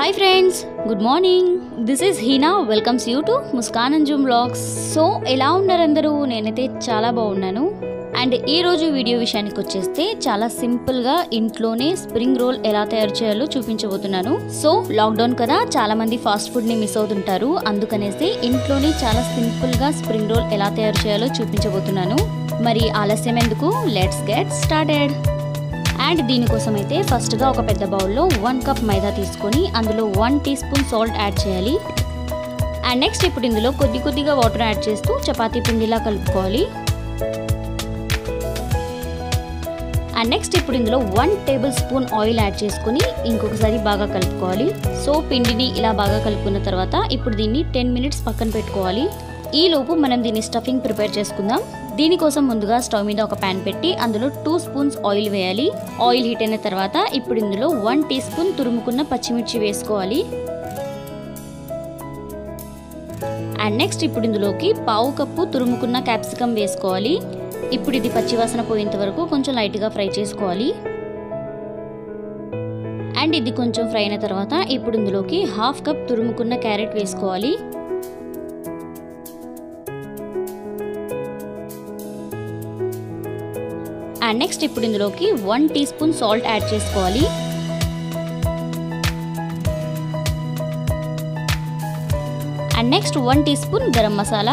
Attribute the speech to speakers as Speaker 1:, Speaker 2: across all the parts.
Speaker 1: hi friends good morning this is Heena welcomes you to Muskan Anjum blogs so ఎలా ఉన్నారు అందరూ నేనైతే చాలా బాగున్నాను అండ్ ఈ రోజు వీడియో విషయానికి వచ్చేస్తే చాలా సింపుల్గా ఇంట్లోనే స్ప్రింగ్ రోల్ ఎలా తయారు చేయాలో చూపించబోతున్నాను సో లాక్డౌన్ కదా చాలా మంది ఫాస్ట్ ఫుడ్ని మిస్ అవుతుంటారు అందుకనేసి ఇంట్లోనే చాలా సింపుల్గా స్ప్రింగ్ రోల్ ఎలా తయారు చేయాలో చూపించబోతున్నాను మరి ఆలస్యం ఎందుకు లెట్స్ గెట్ స్టార్టెడ్ అండ్ దీనికోసం అయితే ఫస్ట్గా ఒక పెద్ద బౌల్లో వన్ కప్ మైదా తీసుకొని అందులో one teaspoon salt add చేయాలి అండ్ నెక్స్ట్ ఇప్పుడు ఇందులో కొద్ది కొద్దిగా వాటర్ యాడ్ చేస్తూ చపాతీ పిండిలా కలుపుకోవాలి అండ్ నెక్స్ట్ ఇప్పుడు ఇందులో one tablespoon oil add చేసుకుని ఇంకొకసారి బాగా కలుపుకోవాలి సో పిండిని ఇలా బాగా కలుపుకున్న తర్వాత ఇప్పుడు దీన్ని టెన్ మినిట్స్ పక్కన పెట్టుకోవాలి ఈ లోపు మనం దీన్ని స్టఫింగ్ ప్రిపేర్ చేసుకుందాం దీనికోసం ముందుగా స్టవ్ మీద ఒక ప్యాన్ పెట్టి అందులో టూ స్పూన్స్ ఆయిల్ వేయాలి ఆయిల్ హీట్ అయిన తర్వాత ఇప్పుడు ఇందులో వన్ టీ స్పూన్ తురుముకున్న పచ్చిమిర్చి వేసుకోవాలి అండ్ నెక్స్ట్ ఇప్పుడు ఇందులోకి పావు కప్పు తురుముకున్న క్యాప్సికమ్ వేసుకోవాలి ఇప్పుడు ఇది పచ్చివాసన పోయేంత వరకు కొంచెం లైట్గా ఫ్రై చేసుకోవాలి అండ్ ఇది కొంచెం ఫ్రై అయిన తర్వాత ఇప్పుడు ఇందులోకి హాఫ్ కప్ తురుముకున్న క్యారెట్ వేసుకోవాలి అండ్ నెక్స్ట్ ఇప్పుడు ఇందులోకి one teaspoon salt add చేసుకోవాలి and next one teaspoon garam masala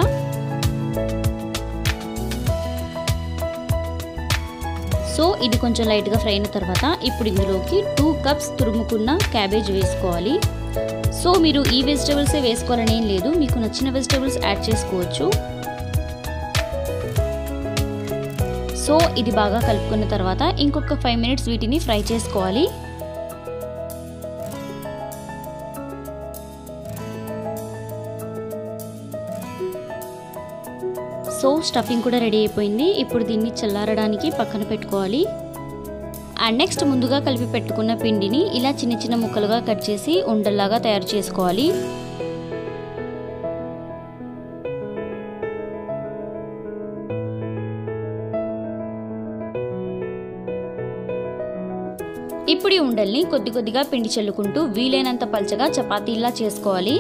Speaker 1: so ఇది కొంచెం లైట్గా ఫ్రై అయిన తర్వాత ఇప్పుడు ఇందులోకి టూ కప్స్ తురుముకున్న క్యాబేజ్ వేసుకోవాలి సో మీరు ఈ వెజిటేబుల్సే వేసుకోవాలని ఏం లేదు మీకు నచ్చిన వెజిటేబుల్స్ యాడ్ చేసుకోవచ్చు సో ఇది బాగా కలుపుకున్న తర్వాత ఇంకొక ఫైవ్ మినిట్స్ వీటిని ఫ్రై చేసుకోవాలి సో స్టఫింగ్ కూడా రెడీ అయిపోయింది ఇప్పుడు దీన్ని చల్లారడానికి పక్కన పెట్టుకోవాలి అండ్ నెక్స్ట్ ముందుగా కలిపి పెట్టుకున్న పిండిని ఇలా చిన్న చిన్న ముక్కలుగా కట్ చేసి ఉండల్లాగా తయారు చేసుకోవాలి ఇప్పుడు ఈ ఉండల్ని కొద్ది కొద్దిగా పిండి చల్లుకుంటూ వీలైనంత పల్చగా చపాతీలా చేసుకోవాలి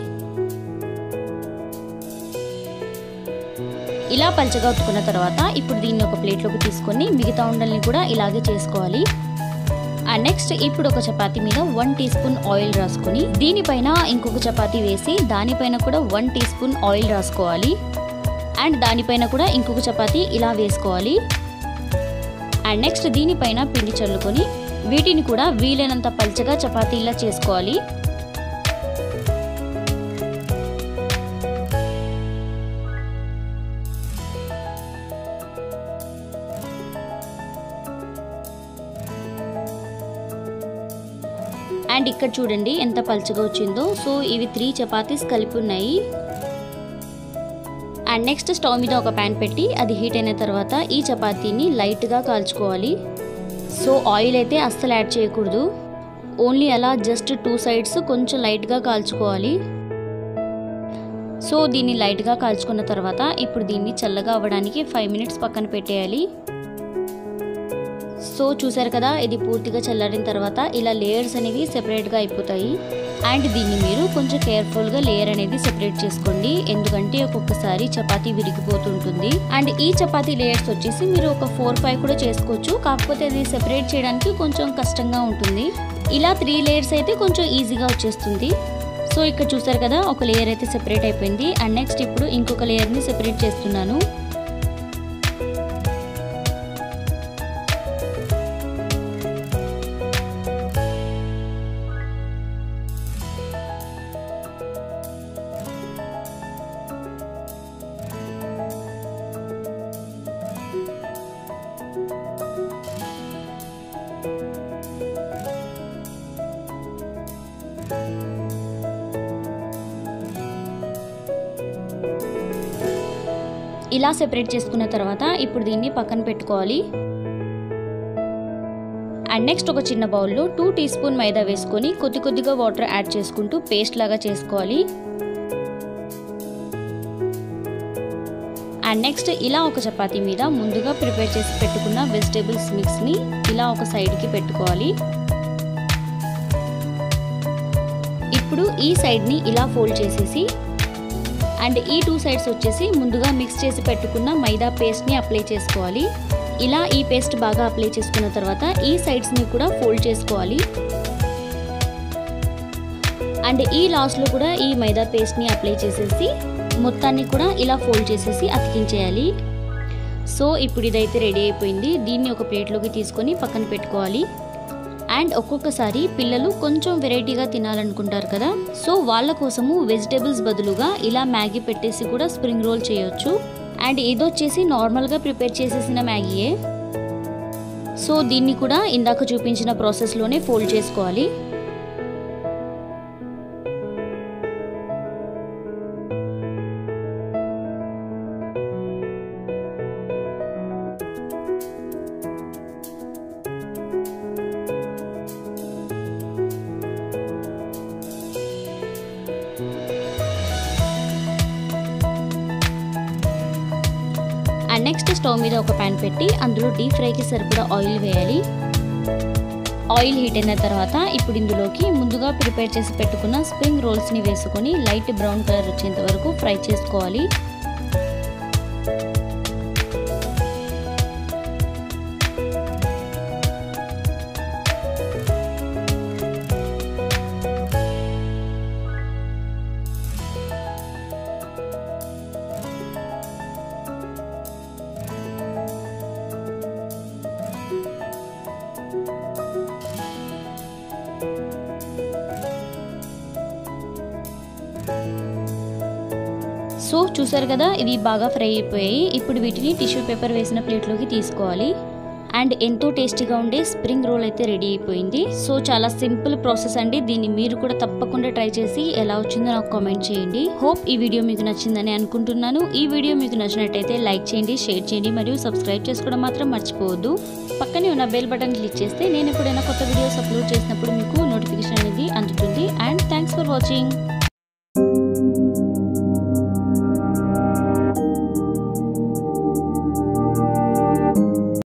Speaker 1: ఇలా పల్చగా ఉట్టుకున్న తర్వాత ఇప్పుడు దీన్ని ఒక ప్లేట్లోకి తీసుకొని మిగతా ఉండల్ని కూడా ఇలాగే చేసుకోవాలి అండ్ నెక్స్ట్ ఇప్పుడు ఒక చపాతీ మీద వన్ టీ స్పూన్ ఆయిల్ రాసుకొని దీనిపైన ఇంకొక చపాతీ వేసి దానిపైన కూడా వన్ టీ స్పూన్ ఆయిల్ రాసుకోవాలి అండ్ దానిపైన కూడా ఇంకొక చపాతీ ఇలా వేసుకోవాలి అండ్ నెక్స్ట్ దీనిపైన పిండి చల్లుకొని వీటిని కూడా వీలైనంత పల్చగా చపాతీలా చేసుకోవాలి అండ్ ఇక్కడ చూడండి ఎంత పల్చగా వచ్చిందో సో ఇవి త్రీ చపాతీస్ కలిపి ఉన్నాయి అండ్ నెక్స్ట్ స్టవ్ మీద ఒక ప్యాన్ పెట్టి అది హీట్ అయిన తర్వాత ఈ చపాతీని లైట్గా కాల్చుకోవాలి సో ఆయిల్ అయితే అస్సలు యాడ్ చేయకూడదు ఓన్లీ అలా జస్ట్ టూ సైడ్స్ కొంచెం లైట్గా కాల్చుకోవాలి సో దీన్ని లైట్గా కాల్చుకున్న తర్వాత ఇప్పుడు దీన్ని చల్లగా అవ్వడానికి ఫైవ్ మినిట్స్ పక్కన పెట్టేయాలి సో చూసారు కదా ఇది పూర్తిగా చల్లారిన తర్వాత ఇలా లేయర్స్ అనేవి సెపరేట్గా అయిపోతాయి అండ్ దీన్ని మీరు కొంచెం కేర్ఫుల్గా లేయర్ అనేది సెపరేట్ చేసుకోండి ఎందుకంటే ఒక్కొక్కసారి చపాతీ విరిగిపోతుంటుంది అండ్ ఈ చపాతీ లేయర్స్ వచ్చేసి మీరు ఒక ఫోర్ ఫైవ్ కూడా చేసుకోవచ్చు కాకపోతే అది సెపరేట్ చేయడానికి కొంచెం కష్టంగా ఉంటుంది ఇలా త్రీ లేయర్స్ అయితే కొంచెం ఈజీగా వచ్చేస్తుంది సో ఇక్కడ చూసారు కదా ఒక లేయర్ అయితే సెపరేట్ అయిపోయింది అండ్ నెక్స్ట్ ఇప్పుడు ఇంకొక లేయర్ని సెపరేట్ చేస్తున్నాను ఇలా సెపరేట్ చేసుకున్న తర్వాత ఇప్పుడు దీన్ని పక్కన పెట్టుకోవాలి అండ్ నెక్స్ట్ ఒక చిన్న బౌల్లో టూ టీ స్పూన్ మైదా వేసుకొని కొద్ది కొద్దిగా వాటర్ యాడ్ చేసుకుంటూ పేస్ట్ లాగా చేసుకోవాలి అండ్ నెక్స్ట్ ఇలా ఒక చపాతీ మీద ముందుగా ప్రిపేర్ చేసి పెట్టుకున్న వెజిటేబుల్స్ మిక్స్ని ఇలా ఒక సైడ్కి పెట్టుకోవాలి ఇప్పుడు ఈ సైడ్ని ఇలా ఫోల్డ్ చేసేసి అండ్ ఈ టూ సైడ్స్ వచ్చేసి ముందుగా మిక్స్ చేసి పెట్టుకున్న మైదా పేస్ట్ని అప్లై చేసుకోవాలి ఇలా ఈ పేస్ట్ బాగా అప్లై చేసుకున్న తర్వాత ఈ సైడ్స్ని కూడా ఫోల్డ్ చేసుకోవాలి అండ్ ఈ లాస్ట్లో కూడా ఈ మైదా పేస్ట్ని అప్లై చేసేసి మొత్తాన్ని కూడా ఇలా ఫోల్డ్ చేసేసి అతికించేయాలి సో ఇప్పుడు ఇదైతే రెడీ అయిపోయింది దీన్ని ఒక ప్లేట్లోకి తీసుకొని పక్కన పెట్టుకోవాలి అండ్ ఒక్కొక్కసారి పిల్లలు కొంచెం వెరైటీగా తినాలనుకుంటారు కదా సో వాళ్ళ కోసము వెజిటేబుల్స్ బదులుగా ఇలా మ్యాగీ పెట్టేసి కూడా స్ప్రింగ్ రోల్ చేయొచ్చు అండ్ ఇది వచ్చేసి నార్మల్గా ప్రిపేర్ చేసేసిన మ్యాగీయే సో దీన్ని కూడా ఇందాక చూపించిన ప్రాసెస్లోనే ఫోల్డ్ చేసుకోవాలి అండ్ నెక్స్ట్ స్టవ్ మీద ఒక ప్యాన్ పెట్టి అందులో డీప్ ఫ్రైకి సరిపడా ఆయిల్ వేయాలి ఆయిల్ హీట్ అయిన తర్వాత ఇప్పుడు ఇందులోకి ముందుగా ప్రిపేర్ చేసి పెట్టుకున్న స్ప్రింగ్ రోల్స్ని వేసుకొని లైట్ బ్రౌన్ కలర్ వచ్చేంత వరకు ఫ్రై చేసుకోవాలి సో చూసారు కదా ఇవి బాగా ఫ్రై అయిపోయాయి ఇప్పుడు వీటిని టిష్యూ పేపర్ వేసిన ప్లేట్లోకి తీసుకోవాలి అండ్ ఎంతో టేస్టీగా ఉండే స్ప్రింగ్ రోల్ అయితే రెడీ అయిపోయింది సో చాలా సింపుల్ ప్రాసెస్ అండి దీన్ని మీరు కూడా తప్పకుండా ట్రై చేసి ఎలా వచ్చిందో నాకు కామెంట్ చేయండి హోప్ ఈ వీడియో మీకు నచ్చిందని అనుకుంటున్నాను ఈ వీడియో మీకు నచ్చినట్టయితే లైక్ చేయండి షేర్ చేయండి మరియు సబ్స్క్రైబ్ చేసుకోవడం మాత్రం మర్చిపోవద్దు పక్కనే ఉన్న బెల్ బటన్ క్లిక్ చేస్తే నేను ఎప్పుడైనా కొత్త వీడియోస్ అప్లోడ్ చేసినప్పుడు మీకు నోటిఫికేషన్ అనేది అందుతుంది అండ్ థ్యాంక్స్ ఫర్ వాచింగ్